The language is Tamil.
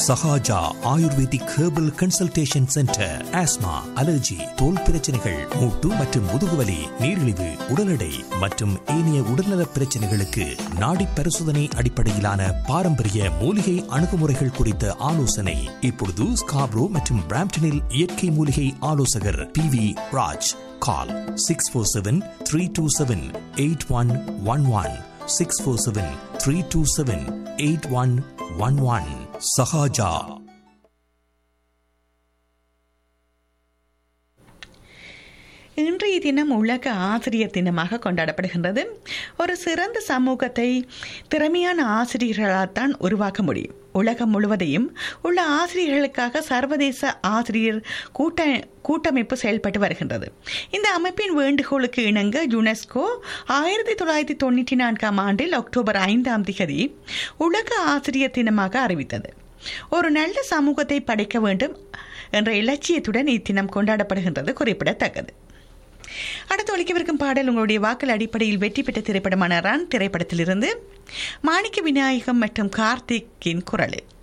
Sahaja ayurvedic herbal consultation centre asthma allergy தோல் பிரச்சனைகள் மூட்டு மற்றும் முதுகுவலி நீரிழிவு உடல் எடை மற்றும் ஏனைய உடல்நலப் பிரச்சனைகளுக்கு நாடி பரிசோதனை அடிப்படையிலான பாரம்பரிய மூலிகை அணுகுமுறைகள் குறித்த ஆலோசனை இப்பொழுது ஸ்காப்ரோ மற்றும் பிராம்டனில் இயற்கை மூலிகை ஆலோசகர் P V Raj call six four seven three two seven eight one one one six four seven three two seven eight one one one Sahaja இன்றைய தினம் உலக ஆசிரியர் தினமாக கொண்டாடப்படுகின்றது ஒரு சிறந்த சமூகத்தை திறமையான ஆசிரியர்களால்தான் உருவாக்க முடியும் உலகம் முழுவதையும் உள்ள ஆசிரியர்களுக்காக சர்வதேச ஆசிரியர் கூட்ட கூட்டமைப்பு செயல்பட்டு வருகின்றது இந்த அமைப்பின் வேண்டுகோளுக்கு இணங்க யுனெஸ்கோ ஆயிரத்தி தொள்ளாயிரத்தி தொண்ணூற்றி நான்காம் ஆண்டில் அக்டோபர் ஐந்தாம் திகதி உலக ஆசிரியர் தினமாக அறிவித்தது ஒரு நல்ல சமூகத்தை படைக்க வேண்டும் என்ற இலட்சியத்துடன் இத்தினம் கொண்டாடப்படுகின்றது குறிப்பிடத்தக்கது அடுத்து ஒழிக்கவிருக்கும் பாடல் உங்களுடைய வாக்கள் அடிப்படையில் வெற்றி பெற்ற திரைப்படமான ரன் திரைப்படத்திலிருந்து மாணிக்க விநாயகம் மற்றும் கார்த்திக்கின் குரலில்